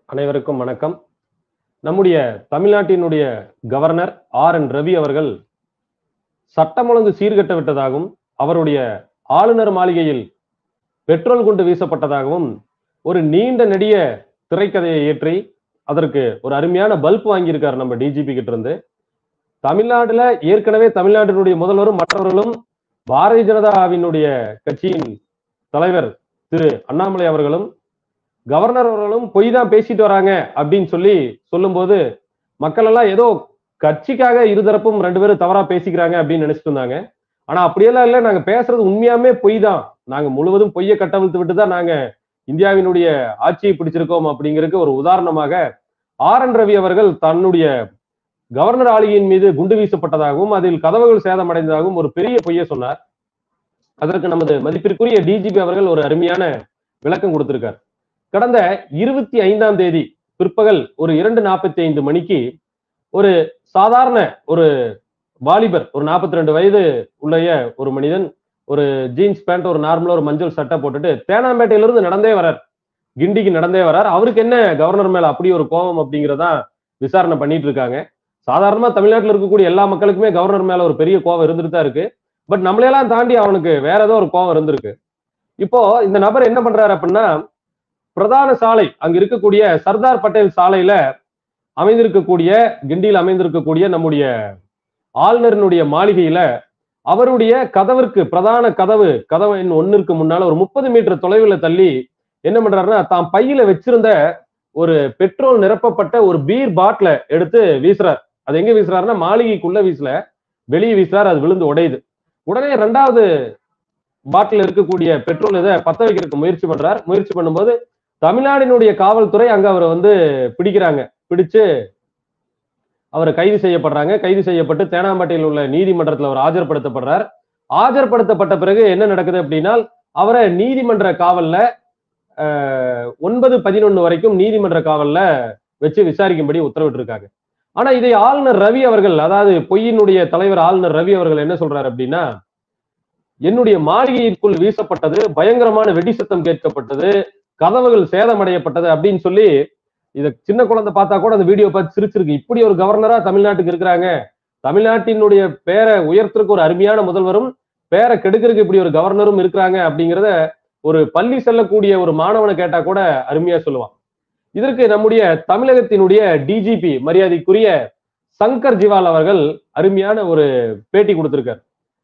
அனைவருக்கும் வணக்கம் நம்முடைய தமிழ்நாட்டினுடைய கவர்னர் ஆர் என் ரவி அவர்கள் சட்டம் ஒழுங்கு சீர்கட்ட விட்டதாகவும் அவருடைய ஆளுநர் மாளிகையில் பெட்ரோல் குண்டு வீசப்பட்டதாகவும் ஒரு நீண்ட நெடிய திரைக்கதையை ஏற்றி அதற்கு ஒரு அருமையான பல்ப் வாங்கியிருக்காரு நம்ம டிஜிபி கிட்ட இருந்து தமிழ்நாடுல ஏற்கனவே தமிழ்நாட்டினுடைய முதல்வரும் மற்றவர்களும் பாரதிய ஜனதாவினுடைய கட்சியின் தலைவர் திரு அண்ணாமலை அவர்களும் கவர்னர் அவர்களும் பொய் தான் பேசிட்டு வராங்க அப்படின்னு சொல்லி சொல்லும்போது மக்கள் எல்லாம் ஏதோ கட்சிக்காக இருதரப்பும் ரெண்டு பேரும் தவறா பேசிக்கிறாங்க அப்படின்னு நினைச்சிட்டு இருந்தாங்க ஆனா அப்படியெல்லாம் இல்ல நாங்க பேசுறது உண்மையாமே பொய் தான் நாங்க முழுவதும் பொய்யை கட்டவிழ்த்து விட்டு தான் நாங்க இந்தியாவினுடைய ஆட்சியை பிடிச்சிருக்கோம் அப்படிங்கிறதுக்கு ஒரு உதாரணமாக ஆர் என் ரவி அவர்கள் தன்னுடைய கவர்னர் ஆளியின் மீது குண்டு வீசப்பட்டதாகவும் அதில் கதவுகள் சேதமடைந்ததாகவும் ஒரு பெரிய பொய்யை சொன்னார் அதற்கு நமது மதிப்பிற்குரிய டிஜிபி அவர்கள் ஒரு அருமையான விளக்கம் கொடுத்திருக்கார் கடந்த இருபத்தி ஐந்தாம் தேதி பிற்பகல் ஒரு இரண்டு நாற்பத்தி ஐந்து மணிக்கு ஒரு சாதாரண ஒரு வாலிபர் ஒரு நாற்பத்தி ரெண்டு வயது உடைய ஒரு மனிதன் ஒரு ஜீன்ஸ் பேண்ட் ஒரு நார்மலா ஒரு மஞ்சள் சட்டை போட்டுட்டு தேனாம்பேட்டையிலிருந்து நடந்தே வரார் கிண்டிக்கு நடந்தே வரார் அவருக்கு என்ன கவர்னர் மேல அப்படி ஒரு கோபம் அப்படிங்கிறதான் விசாரணை பண்ணிட்டு இருக்காங்க சாதாரணமா தமிழ்நாட்டில் இருக்கக்கூடிய எல்லா மக்களுக்குமே கவர்னர் மேல ஒரு பெரிய கோபம் இருந்துட்டு தான் இருக்கு பட் நம்மளையெல்லாம் தாண்டி அவனுக்கு வேற ஏதோ ஒரு கோபம் இருந்திருக்கு இப்போ இந்த நபர் என்ன பண்றாரு அப்படின்னா பிரதான சாலை அங்க இருக்கக்கூடிய சர்தார் பட்டேல் சாலையில அமைந்திருக்கக்கூடிய கிண்டியில் அமைந்திருக்கக்கூடிய நம்முடைய ஆளுநரினுடைய மாளிகையில அவருடைய கதவிற்கு பிரதான கதவு கதவு எண் ஒன்னிற்கு முன்னால ஒரு முப்பது மீட்டர் தொலைவில் தள்ளி என்ன பண்றாருன்னா தான் பையில வச்சிருந்த ஒரு பெட்ரோல் நிரப்பப்பட்ட ஒரு பீர் பாட்டில எடுத்து வீசுறார் அது எங்க வீசுறாருன்னா மாளிகைக்குள்ள வீசல வெளியே வீசுறாரு அது விழுந்து உடையுது உடனே ரெண்டாவது பாட்டில் இருக்கக்கூடிய பெட்ரோல் இதை பத்த வைக்கிறதுக்கு முயற்சி பண்றார் முயற்சி பண்ணும்போது தமிழ்நாடினுடைய காவல்துறை அங்க அவரை வந்து பிடிக்கிறாங்க பிடிச்சு அவர் கைது செய்யப்படுறாங்க கைது செய்யப்பட்டு தேனாம்பேட்டையில் உள்ள நீதிமன்றத்தில் அவர் ஆஜர்படுத்தப்படுறார் ஆஜர்படுத்தப்பட்ட பிறகு என்ன நடக்குது அப்படின்னா அவரை நீதிமன்ற காவல்ல ஒன்பது பதினொன்னு வரைக்கும் நீதிமன்ற காவல்ல வச்சு விசாரிக்கும்படி உத்தரவிட்டிருக்காங்க ஆனா இதை ஆளுநர் ரவி அவர்கள் அதாவது பொய்யினுடைய தலைவர் ஆளுநர் ரவி அவர்கள் என்ன சொல்றாரு அப்படின்னா என்னுடைய மாளிகைக்குள் வீசப்பட்டது பயங்கரமான வெடி சத்தம் கேட்கப்பட்டது கதவுகள் சேதமடையப்பட்டது அப்படின்னு சொல்லி இத சின்ன குழந்தை பார்த்தா கூட அந்த வீடியோ பார்த்து சிரிச்சிருக்கு இப்படி ஒரு கவர்னரா தமிழ்நாட்டுக்கு இருக்கிறாங்க தமிழ்நாட்டினுடைய பேரை உயர்த்திற்கு ஒரு அருமையான முதல்வரும் பேரை கெடுக்கிறதுக்கு இப்படி ஒரு கவர்னரும் இருக்கிறாங்க அப்படிங்கிறத ஒரு பள்ளி செல்லக்கூடிய ஒரு மாணவனை கேட்டா கூட அருமையா சொல்லுவான் இதற்கு நம்முடைய தமிழகத்தினுடைய டிஜிபி மரியாதைக்குரிய சங்கர் ஜிவால் அவர்கள் அருமையான ஒரு பேட்டி கொடுத்திருக்கார்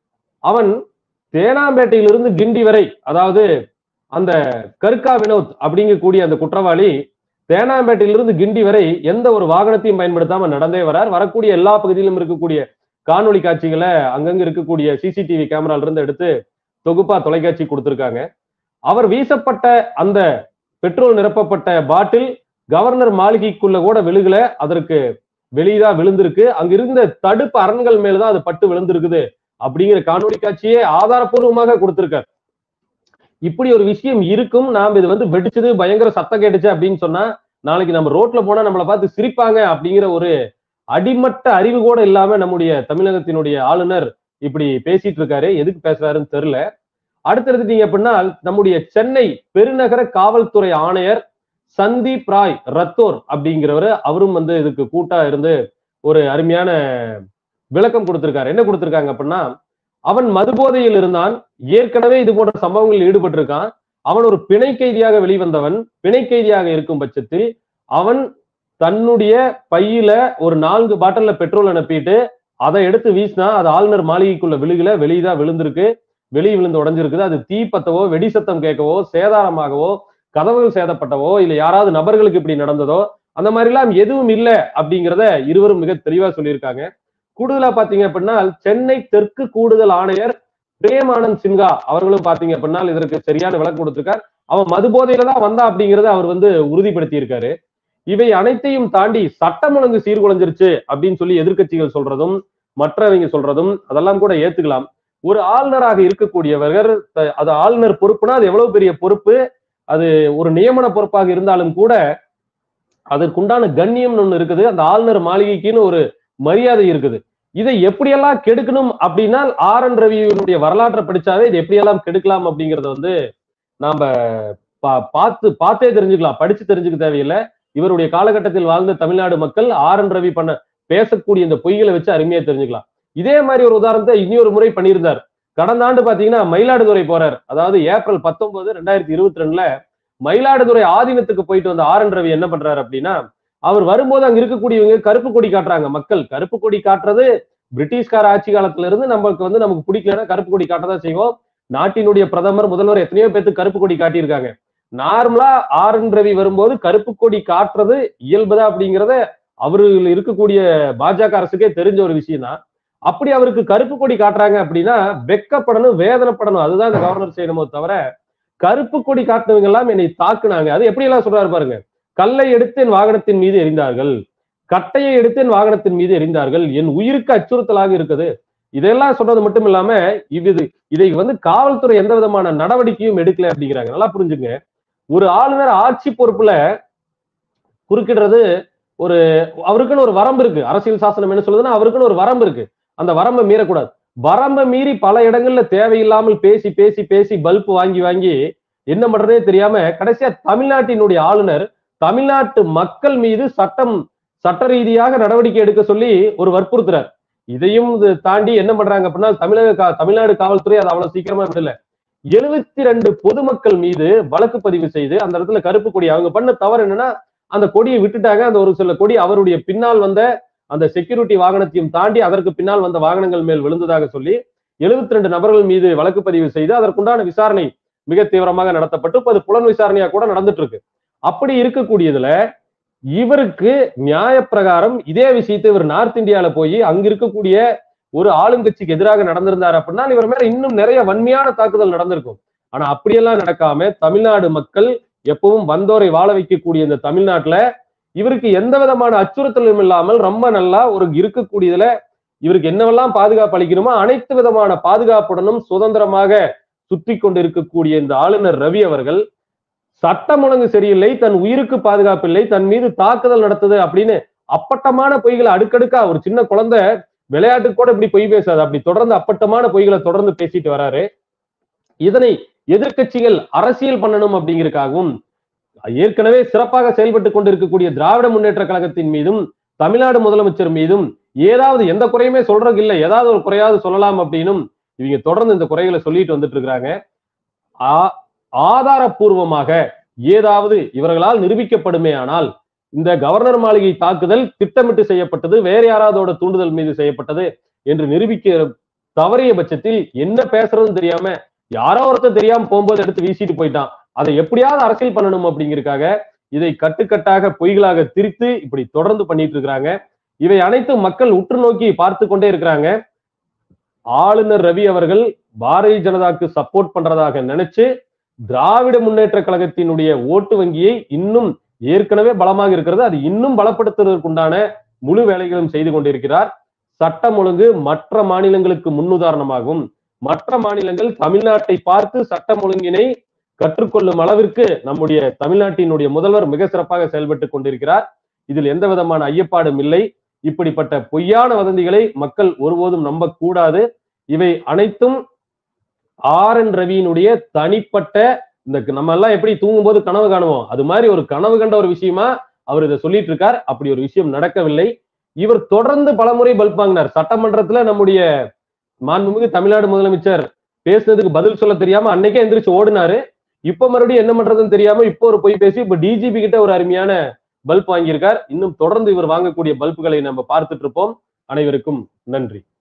அவன் தேனாம்பேட்டையிலிருந்து கிண்டி வரை அதாவது அந்த கருக்கா வினோத் அப்படிங்கக்கூடிய அந்த குற்றவாளி தேனாம்பேட்டையிலிருந்து கிண்டி வரை எந்த ஒரு வாகனத்தையும் பயன்படுத்தாம நடந்தே வரார் வரக்கூடிய எல்லா பகுதியிலும் இருக்கக்கூடிய காணொலி காட்சிகளை அங்கங்க இருக்கக்கூடிய சிசிடிவி கேமரால இருந்து எடுத்து தொகுப்பா தொலைக்காட்சி கொடுத்திருக்காங்க அவர் வீசப்பட்ட அந்த பெட்ரோல் நிரப்பப்பட்ட பாட்டில் கவர்னர் மாளிகைக்குள்ள கூட விழுகல அதற்கு வெளியதான் விழுந்திருக்கு அங்க இருந்த தடுப்பு அரண்கள் மேலதான் அது பட்டு விழுந்திருக்குது அப்படிங்கிற காணொலி காட்சியே ஆதாரப்பூர்வமாக கொடுத்திருக்காரு இப்படி ஒரு விஷயம் இருக்கும் நாம் இது வந்து வெடிச்சது பயங்கர சத்தம் கேட்டுச்சு அப்படின்னு சொன்னா நாளைக்கு நம்ம ரோட்ல போனா நம்மளை பார்த்து சிரிப்பாங்க அப்படிங்கிற ஒரு அடிமட்ட அறிவு கூட இல்லாம நம்முடைய தமிழகத்தினுடைய ஆளுநர் இப்படி பேசிட்டு இருக்காரு எதுக்கு பேசுறாருன்னு தெரியல அடுத்து எடுத்துட்டீங்க அப்படின்னா நம்முடைய சென்னை பெருநகர காவல்துறை ஆணையர் சந்தீப் ராய் ரத்தோர் அப்படிங்கிறவர் அவரும் வந்து இதுக்கு கூட்டா இருந்து ஒரு அருமையான விளக்கம் கொடுத்திருக்காரு என்ன கொடுத்திருக்காங்க அப்படின்னா அவன் மதுபோதையில் இருந்தான் ஏற்கனவே இது போன்ற சம்பவங்களில் ஈடுபட்டிருக்கான் அவன் ஒரு பிணை கைதியாக வெளிவந்தவன் பிணை கைதியாக இருக்கும் பட்சத்தில் அவன் தன்னுடைய பையில ஒரு நான்கு பாட்டில்ல பெட்ரோல் அனுப்பிட்டு அதை எடுத்து வீசினா அது ஆளுநர் மாளிகைக்குள்ள விழுகல வெளியதான் விழுந்திருக்கு வெளியே விழுந்து உடஞ்சிருக்குது அது தீ பத்தவோ வெடி சத்தம் கேட்கவோ சேதாரமாகவோ கதவுகள் சேதப்பட்டவோ இல்ல யாராவது நபர்களுக்கு இப்படி நடந்ததோ அந்த மாதிரி எல்லாம் எதுவும் இல்லை அப்படிங்கிறத இருவரும் மிக தெளிவா சொல்லியிருக்காங்க கூடுதலா பாத்தீங்க அப்படின்னா சென்னை தெற்கு கூடுதல் ஆணையர் பிரேமானந்த் சின்ஹா அவர்களும் பாத்தீங்க அப்படின்னா இதற்கு சரியான விளக்கம் கொடுத்திருக்கார் அவன் மது போதையில தான் வந்தா அப்படிங்கறத அவர் வந்து உறுதிப்படுத்தி இருக்காரு இவை அனைத்தையும் தாண்டி சட்டம் ஒழுங்கு சீர்குலைஞ்சிருச்சு அப்படின்னு சொல்லி எதிர்கட்சிகள் சொல்றதும் மற்றவங்க சொல்றதும் அதெல்லாம் கூட ஏத்துக்கலாம் ஒரு ஆளுநராக இருக்கக்கூடியவர்கள் அது ஆளுநர் பொறுப்புனா அது எவ்வளவு பெரிய பொறுப்பு அது ஒரு நியமன பொறுப்பாக இருந்தாலும் கூட அதற்குண்டான கண்ணியம்னு ஒண்ணு இருக்குது அந்த ஆளுநர் மாளிகைக்குன்னு ஒரு மரியாதை இருக்குது இதை எப்படியெல்லாம் கெடுக்கணும் அப்படின்னா ஆர் என் ரவியினுடைய வரலாற்றை படிச்சாவே இது எப்படியெல்லாம் கெடுக்கலாம் அப்படிங்கறத வந்து நாம பா- பார்த்து பார்த்தே தெரிஞ்சுக்கலாம் படிச்சு தெரிஞ்சுக்க தேவையில்லை இவருடைய காலகட்டத்தில் வாழ்ந்த தமிழ்நாடு மக்கள் ஆர் என் ரவி பண்ண பேசக்கூடிய இந்த பொய்களை வச்சு அருமையா தெரிஞ்சுக்கலாம் இதே மாதிரி ஒரு உதாரணத்தை இன்னொரு முறை பண்ணியிருந்தார் கடந்த ஆண்டு பாத்தீங்கன்னா மயிலாடுதுறை போறார் அதாவது ஏப்ரல் பத்தொன்பது ரெண்டாயிரத்தி இருபத்தி ரெண்டுல மயிலாடுதுறை ஆதீனத்துக்கு போயிட்டு வந்த ஆர் என் ரவி என்ன பண்றாரு அப்படின்னா அவர் வரும்போது அங்க இருக்கக்கூடியவங்க கருப்பு கொடி காட்டுறாங்க மக்கள் கருப்பு கொடி காட்டுறது பிரிட்டிஷ்கார ஆட்சி காலத்துல இருந்து நமக்கு வந்து நமக்கு பிடிக்கலன்னா கருப்பு கொடி காட்டதான் செய்வோம் நாட்டினுடைய பிரதமர் முதல்வர் எத்தனையோ பேருக்கு கருப்பு கொடி காட்டியிருக்காங்க நார்மலா ஆர் என் ரவி வரும்போது கருப்பு கொடி காட்டுறது இயல்புதா அப்படிங்கிறத அவர்கள் இருக்கக்கூடிய பாஜக அரசுக்கே தெரிஞ்ச ஒரு விஷயம் தான் அப்படி அவருக்கு கருப்பு கொடி காட்டுறாங்க அப்படின்னா வெக்கப்படணும் வேதனைப்படணும் அதுதான் இந்த கவர்னர் செய்யணுமோ தவிர கருப்பு கொடி காட்டினவங்க எல்லாம் என்னை தாக்குனாங்க அது எப்படி எல்லாம் சொல்றாரு பாருங்க கல்லை எடுத்து என் வாகனத்தின் மீது எரிந்தார்கள் கட்டையை எடுத்து என் வாகனத்தின் மீது எரிந்தார்கள் என் உயிருக்கு அச்சுறுத்தலாக இருக்குது இதெல்லாம் சொன்னது மட்டும் இல்லாம இது இதை வந்து காவல்துறை எந்த விதமான நடவடிக்கையும் எடுக்கல அப்படிங்கிறாங்க நல்லா புரிஞ்சுங்க ஒரு ஆளுநர் ஆட்சி பொறுப்புல குறுக்கிடுறது ஒரு அவருக்குன்னு ஒரு வரம்பு இருக்கு அரசியல் சாசனம் என்ன சொல்லுதுன்னா அவருக்குன்னு ஒரு வரம்பு இருக்கு அந்த வரம்பை மீறக்கூடாது வரம்பை மீறி பல இடங்கள்ல தேவையில்லாமல் பேசி பேசி பேசி பல்ப் வாங்கி வாங்கி என்ன பண்றதே தெரியாம கடைசியா தமிழ்நாட்டினுடைய ஆளுநர் தமிழ்நாட்டு மக்கள் மீது சட்டம் சட்ட ரீதியாக நடவடிக்கை எடுக்க சொல்லி ஒரு வற்புறுத்துறார் இதையும் இது தாண்டி என்ன பண்றாங்க அப்படின்னா தமிழக கா- தமிழ்நாடு காவல்துறை அதை அவ்வளவு சீக்கிரமா விடல எழுபத்தி ரெண்டு பொதுமக்கள் மீது வழக்கு பதிவு செய்து அந்த இடத்துல கருப்பு கொடி அவங்க பண்ண தவறு என்னன்னா அந்த கொடியை விட்டுட்டாங்க அந்த ஒரு சில கொடி அவருடைய பின்னால் வந்த அந்த செக்யூரிட்டி வாகனத்தையும் தாண்டி அதற்கு பின்னால் வந்த வாகனங்கள் மேல் விழுந்ததாக சொல்லி எழுபத்தி ரெண்டு நபர்கள் மீது வழக்கு பதிவு செய்து அதற்குண்டான விசாரணை மிக தீவிரமாக நடத்தப்பட்டு இப்ப அது புலன் விசாரணையா கூட நடந்துட்டு இருக்கு அப்படி இருக்கக்கூடியதுல இவருக்கு நியாயப்பிரகாரம் இதே விஷயத்தை இவர் நார்த் இந்தியால போய் அங்க இருக்கக்கூடிய ஒரு ஆளுங்கட்சிக்கு எதிராக நடந்திருந்தார் அப்படின்னா இவர் மேல இன்னும் நிறைய வன்மையான தாக்குதல் நடந்திருக்கும் ஆனா அப்படியெல்லாம் நடக்காம தமிழ்நாடு மக்கள் எப்பவும் வந்தோரை வாழ வைக்கக்கூடிய இந்த தமிழ்நாட்டுல இவருக்கு எந்த விதமான அச்சுறுத்தலும் இல்லாமல் ரொம்ப நல்லா ஒரு இருக்கக்கூடியதுல இவருக்கு என்னவெல்லாம் பாதுகாப்பு அளிக்கணுமோ அனைத்து விதமான பாதுகாப்புடனும் சுதந்திரமாக சுற்றி கொண்டு இருக்கக்கூடிய இந்த ஆளுநர் ரவி அவர்கள் சட்டம் ஒழுங்கு சரியில்லை தன் உயிருக்கு பாதுகாப்பு இல்லை தன் மீது தாக்குதல் நடத்துது அப்படின்னு அப்பட்டமான பொய்களை அடுக்கடுக்கா ஒரு சின்ன குழந்தை விளையாட்டுக்கு கூட இப்படி பொய் பேசாது அப்படி தொடர்ந்து அப்பட்டமான பொய்களை தொடர்ந்து பேசிட்டு வராரு இதனை எதிர்க்கட்சிகள் அரசியல் பண்ணணும் அப்படிங்கிறதுக்காகவும் ஏற்கனவே சிறப்பாக செயல்பட்டு கொண்டிருக்கக்கூடிய திராவிட முன்னேற்ற கழகத்தின் மீதும் தமிழ்நாடு முதலமைச்சர் மீதும் ஏதாவது எந்த குறையுமே சொல்றது இல்லை ஏதாவது ஒரு குறையாவது சொல்லலாம் அப்படின்னும் இவங்க தொடர்ந்து இந்த குறைகளை சொல்லிட்டு வந்துட்டு இருக்கிறாங்க ஆ- ஆதாரப்பூர்வமாக ஏதாவது இவர்களால் நிரூபிக்கப்படுமே ஆனால் இந்த கவர்னர் மாளிகை தாக்குதல் திட்டமிட்டு செய்யப்பட்டது வேற யாராவதோட தூண்டுதல் மீது செய்யப்பட்டது என்று நிரூபிக்க தவறிய பட்சத்தில் என்ன பேசுறதுன்னு தெரியாம யாரோ ஒருத்தர் தெரியாம போகும்போது எடுத்து வீசிட்டு போயிட்டான் அதை எப்படியாவது அரசியல் பண்ணணும் அப்படிங்கிறதுக்காக இதை கட்டுக்கட்டாக பொய்களாக திரித்து இப்படி தொடர்ந்து பண்ணிட்டு இருக்கிறாங்க இவை அனைத்தும் மக்கள் உற்று நோக்கி பார்த்து கொண்டே இருக்கிறாங்க ஆளுநர் ரவி அவர்கள் பாரதிய ஜனதாக்கு சப்போர்ட் பண்றதாக நினைச்சு திராவிட முன்னேற்ற கழகத்தினுடைய ஓட்டு வங்கியை இன்னும் ஏற்கனவே பலமாக இருக்கிறது அது இன்னும் பலப்படுத்துவதற்குண்டான முழு வேலைகளும் செய்து கொண்டிருக்கிறார் சட்டம் ஒழுங்கு மற்ற மாநிலங்களுக்கு முன்னுதாரணமாகும் மற்ற மாநிலங்கள் தமிழ்நாட்டை பார்த்து சட்டம் ஒழுங்கினை கற்றுக்கொள்ளும் அளவிற்கு நம்முடைய தமிழ்நாட்டினுடைய முதல்வர் மிக சிறப்பாக செயல்பட்டு கொண்டிருக்கிறார் இதில் எந்த விதமான ஐயப்பாடும் இல்லை இப்படிப்பட்ட பொய்யான வதந்திகளை மக்கள் ஒருபோதும் நம்பக்கூடாது இவை அனைத்தும் ஆர் என் ரவியினுடைய தனிப்பட்ட இந்த நம்ம எல்லாம் எப்படி தூங்கும்போது கனவு காணுவோம் அது மாதிரி ஒரு கனவு கண்ட ஒரு விஷயமா அவர் இதை சொல்லிட்டு இருக்கார் அப்படி ஒரு விஷயம் நடக்கவில்லை இவர் தொடர்ந்து பலமுறை பல்ப் வாங்கினார் சட்டமன்றத்துல நம்முடைய மாண்புமிகு தமிழ்நாடு முதலமைச்சர் பேசுனதுக்கு பதில் சொல்ல தெரியாம அன்னைக்கே எந்திரிச்சு ஓடினாரு இப்ப மறுபடியும் என்ன பண்றதுன்னு தெரியாம இப்போ ஒரு போய் பேசி இப்ப டிஜிபி கிட்ட ஒரு அருமையான பல்ப் வாங்கியிருக்கார் இன்னும் தொடர்ந்து இவர் வாங்கக்கூடிய பல்புகளை நம்ம பார்த்துட்டு இருப்போம் அனைவருக்கும் நன்றி